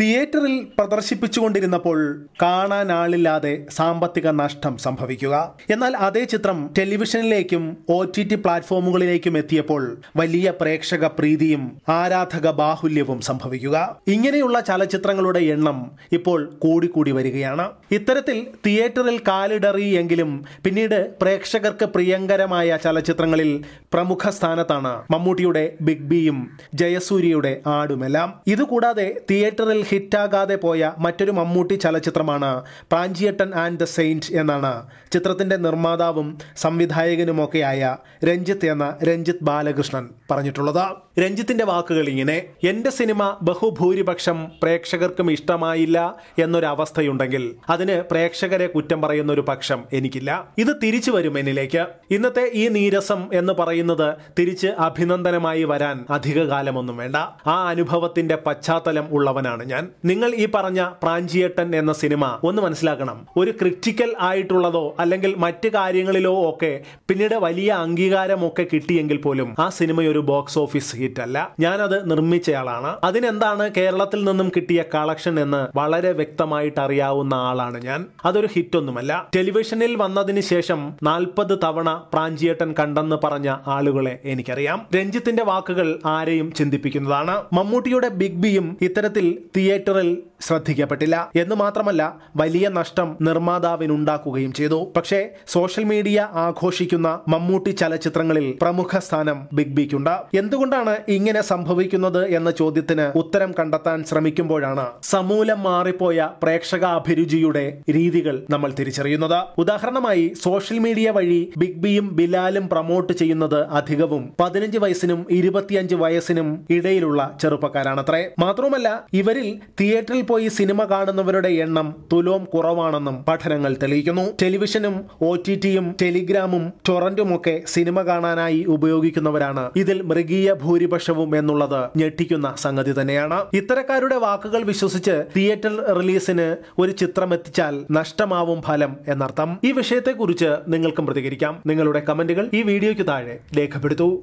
തിയേറ്ററിൽ പ്രദർശിപ്പിച്ചുകൊണ്ടിരുന്നപ്പോൾ കാണാൻ ആളില്ലാതെ സാമ്പത്തിക നഷ്ടം സംഭവിക്കുക എന്നാൽ അതേ ചിത്രം ടെലിവിഷനിലേക്കും ഒ ടി ടി പ്ലാറ്റ്ഫോമുകളിലേക്കും എത്തിയപ്പോൾ വലിയ പ്രേക്ഷക പ്രീതിയും ആരാധക ബാഹുല്യവും സംഭവിക്കുക ഇങ്ങനെയുള്ള ചലച്ചിത്രങ്ങളുടെ എണ്ണം ഇപ്പോൾ കൂടിക്കൂടി വരികയാണ് ഇത്തരത്തിൽ തിയേറ്ററിൽ കാലിടറി എങ്കിലും പിന്നീട് പ്രേക്ഷകർക്ക് പ്രിയങ്കരമായ ചലച്ചിത്രങ്ങളിൽ പ്രമുഖ സ്ഥാനത്താണ് മമ്മൂട്ടിയുടെ ബിഗ് ബിയും ജയസൂര്യയുടെ ആടുമെല്ലാം ഇതുകൂടാതെ തിയേറ്ററിൽ ഹിറ്റാകാതെ പോയ മറ്റൊരു മമ്മൂട്ടി ചലച്ചിത്രമാണ് പ്രാഞ്ചിയട്ടൻ ആൻഡ് ദ സെയിന്റ് എന്നാണ് ചിത്രത്തിന്റെ നിർമ്മാതാവും സംവിധായകനുമൊക്കെയായ രഞ്ജിത്ത് എന്ന രഞ്ജിത്ത് ബാലകൃഷ്ണൻ പറഞ്ഞിട്ടുള്ളത് രഞ്ജിത്തിന്റെ വാക്കുകൾ ഇങ്ങനെ എന്റെ സിനിമ ബഹുഭൂരിപക്ഷം പ്രേക്ഷകർക്കും ഇഷ്ടമായില്ല എന്നൊരവസ്ഥയുണ്ടെങ്കിൽ അതിന് പ്രേക്ഷകരെ കുറ്റം പറയുന്ന ഒരു പക്ഷം എനിക്കില്ല ഇത് തിരിച്ചു വരും എന്നിലേക്ക് ഇന്നത്തെ ഈ നീരസം എന്ന് പറയുന്നത് തിരിച്ച് അഭിനന്ദനമായി വരാൻ അധിക കാലമൊന്നും വേണ്ട ആ അനുഭവത്തിന്റെ പശ്ചാത്തലം ഉള്ളവനാണ് ഞാൻ നിങ്ങൾ ഈ പറഞ്ഞ പ്രാഞ്ചിയേട്ടൻ എന്ന സിനിമ ഒന്ന് മനസ്സിലാക്കണം ഒരു ക്രിറ്റിക്കൽ ആയിട്ടുള്ളതോ അല്ലെങ്കിൽ മറ്റ് കാര്യങ്ങളിലോ ഒക്കെ പിന്നീട് വലിയ അംഗീകാരമൊക്കെ കിട്ടിയെങ്കിൽ പോലും ആ സിനിമ ഒരു ബോക്സ് ഓഫീസ് ഹിറ്റ് അല്ല ഞാനത് നിർമ്മിച്ചയാളാണ് അതിനെന്താണ് കേരളത്തിൽ നിന്നും കിട്ടിയ കളക്ഷൻ എന്ന് വളരെ വ്യക്തമായിട്ട് അറിയാവുന്ന ആളാണ് ഞാൻ അതൊരു ഹിറ്റ് ഒന്നുമല്ല ടെലിവിഷനിൽ വന്നതിന് ശേഷം നാൽപ്പത് തവണ പ്രാഞ്ചിയേട്ടൻ കണ്ടെന്ന് പറഞ്ഞ ആളുകളെ എനിക്കറിയാം രഞ്ജിത്തിന്റെ വാക്കുകൾ ആരെയും ചിന്തിപ്പിക്കുന്നതാണ് മമ്മൂട്ടിയുടെ ബിഗ് ബിയും ഇത്തരത്തിൽ തിയേറ്ററിൽ ശ്രദ്ധിക്കപ്പെട്ടില്ല എന്ന് മാത്രമല്ല വലിയ നഷ്ടം നിർമ്മാതാവിനുണ്ടാക്കുകയും ചെയ്തു പക്ഷേ സോഷ്യൽ മീഡിയ ആഘോഷിക്കുന്ന മമ്മൂട്ടി ചലച്ചിത്രങ്ങളിൽ പ്രമുഖ സ്ഥാനം ബിഗ് ബിക്കുണ്ട് എന്തുകൊണ്ടാണ് ഇങ്ങനെ സംഭവിക്കുന്നത് എന്ന ചോദ്യത്തിന് ഉത്തരം കണ്ടെത്താൻ ശ്രമിക്കുമ്പോഴാണ് സമൂലം മാറിപ്പോയ പ്രേക്ഷക അഭിരുചിയുടെ രീതികൾ നമ്മൾ തിരിച്ചറിയുന്നത് ഉദാഹരണമായി സോഷ്യൽ മീഡിയ വഴി ബിഗ് ബിയും ബിലാലും പ്രൊമോട്ട് ചെയ്യുന്നത് അധികവും പതിനഞ്ച് വയസ്സിനും ഇരുപത്തിയഞ്ച് വയസ്സിനും ഇടയിലുള്ള ചെറുപ്പക്കാരാണത്രേ മാത്രമല്ല ഇവരിൽ തിയേറ്ററിൽ പോയി സിനിമ കാണുന്നവരുടെ എണ്ണം തുലോം കുറവാണെന്നും പഠനങ്ങൾ തെളിയിക്കുന്നു ടെലിവിഷനും ഒ ടി ടിയും ടെലിഗ്രാമും ടൊറന്റും ഒക്കെ സിനിമ കാണാനായി ഉപയോഗിക്കുന്നവരാണ് ഇതിൽ മൃഗീയ ഭൂരിപക്ഷവും എന്നുള്ളത് ഞെട്ടിക്കുന്ന സംഗതി തന്നെയാണ് ഇത്തരക്കാരുടെ വാക്കുകൾ വിശ്വസിച്ച് തിയേറ്റർ റിലീസിന് ഒരു ചിത്രം എത്തിച്ചാൽ നഷ്ടമാവും ഫലം എന്നർത്ഥം ഈ വിഷയത്തെക്കുറിച്ച് നിങ്ങൾക്കും പ്രതികരിക്കാം നിങ്ങളുടെ കമന്റുകൾ ഈ വീഡിയോയ്ക്ക് താഴെ രേഖപ്പെടുത്തൂ